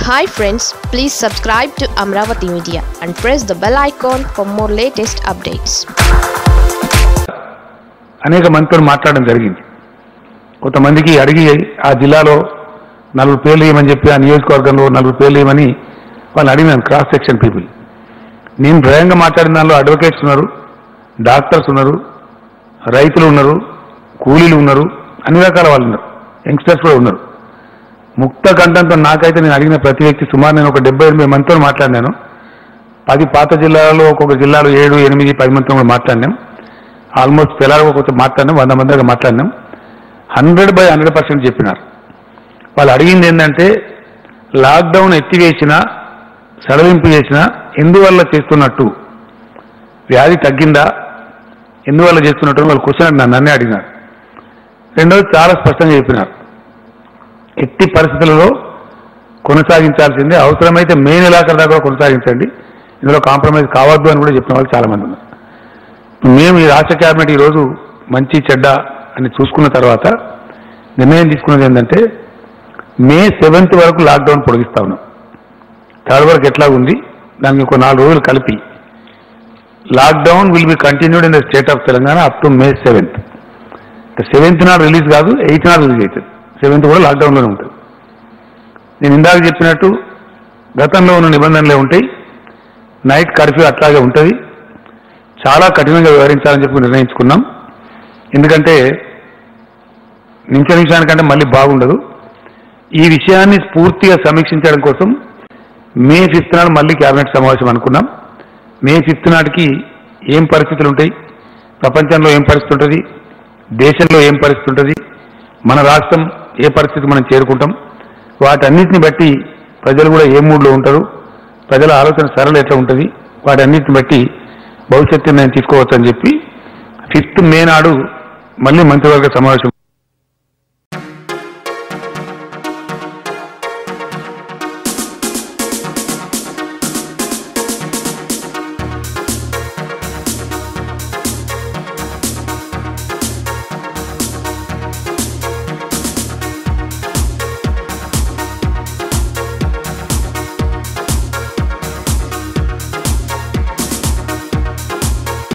hi friends please subscribe to Amaravati media and press the bell icon for more latest updates అనేక మందితో మాట్లాడడం జరిగింది కొంతమందికి అడిగి ఆ జిల్లాలో నలుగురు పేర్లు ఇవ్వమని చెప్పి ఆ నియోజకవర్గంలో నలుగురు పేర్లు ఇవ్వమని వాళ్ళు అడిగినాను క్రాస్ సెక్షన్ పీపుల్ నేను డ్రయంగా మాట్లాడిన దానిలో అడ్వకేట్స్ ఉన్నారు డాక్టర్స్ ఉన్నారు రైతులు ఉన్నారు కూలీలు ఉన్నారు అన్ని రకాల వాళ్ళు ఉన్నారు యంగ్స్టర్స్ కూడా ఉన్నారు ముక్త కంఠంతో నాకైతే నేను అడిగిన ప్రతి వ్యక్తి సుమారు నేను ఒక డెబ్బై ఎనిమిది మందితో మాట్లాడినాను పది పాత జిల్లాలలో ఒక్కొక్క జిల్లాలో ఏడు ఎనిమిది పది మందితో కూడా మాట్లాడినాం ఆల్మోస్ట్ తెలారు కొంచెం మాట్లాడినాం వంద మంది దాకా మాట్లాడినాం హండ్రెడ్ బై హండ్రెడ్ పర్సెంట్ చెప్పినారు వాళ్ళు అడిగింది ఏంటంటే లాక్డౌన్ ఎత్తివేసిన సడలింపు చేసిన ఎందువల్ల చేస్తున్నట్టు వ్యాధి తగ్గిందా ఎందువల్ల చేస్తున్నట్టు అని వాళ్ళు క్వశ్చన్ నన్ను నన్నే అడిగినారు రెండోది చాలా స్పష్టంగా చెప్పినారు ఎట్టి పరిస్థితులలో కొనసాగించాల్సిందే అవసరమైతే మే నెలాఖరు దాకా కూడా కొనసాగించండి ఇందులో కాంప్రమైజ్ కావద్దు అని కూడా చెప్పిన వాళ్ళు చాలా మంది ఉన్నారు మేము ఈ రాష్ట్ర క్యాబినెట్ ఈరోజు మంచి చెడ్డ అని చూసుకున్న తర్వాత నిర్ణయం తీసుకున్నది ఏంటంటే మే సెవెంత్ వరకు లాక్డౌన్ పొడిగిస్తా ఉన్నాం థర్డ్ వరకు ఎట్లా ఉంది దానికి ఒక నాలుగు రోజులు కలిపి lockdown will be continued in the state of Telangana up to May seventh seventh నాడు రిలీజ్ కాదు ఎయిత్ నాడు రిలీజ్ అవుతుంది సెవెంత్ కూడా లాక్డౌన్లోనే ఉంటుంది నేను ఇందాక చెప్పినట్టు గతంలో ఉన్న నిబంధనలే ఉంటాయి నైట్ కర్ఫ్యూ అట్లాగే ఉంటుంది చాలా కఠినంగా వ్యవహరించాలని చెప్పి నిర్ణయించుకున్నాం ఎందుకంటే నిమిష నిమిషానికంటే మళ్ళీ బాగుండదు ఈ విషయాన్ని పూర్తిగా సమీక్షించడం కోసం మే ఫిఫ్త్ నాడు మళ్ళీ కేబినెట్ సమావేశం అనుకున్నాం మే ఫిఫ్త్ నాటికి ఏం పరిస్థితులు ఉంటాయి ప్రపంచంలో ఏం పరిస్థితి ఉంటుంది దేశంలో ఏం పరిస్థితి ఉంటుంది మన రాష్ట్రం ఏ పరిస్థితి మనం చేరుకుంటాం వాటన్నిటిని బట్టి ప్రజలు కూడా ఏ మూడ్లో ఉంటారు ప్రజల ఆలోచన సరళ ఎట్లా ఉంటుంది వాటన్నిటిని బట్టి భవిష్యత్తు నేను తీసుకోవచ్చు అని చెప్పి ఫిఫ్త్ మే నాడు మళ్ళీ మంత్రివర్గ సమావేశం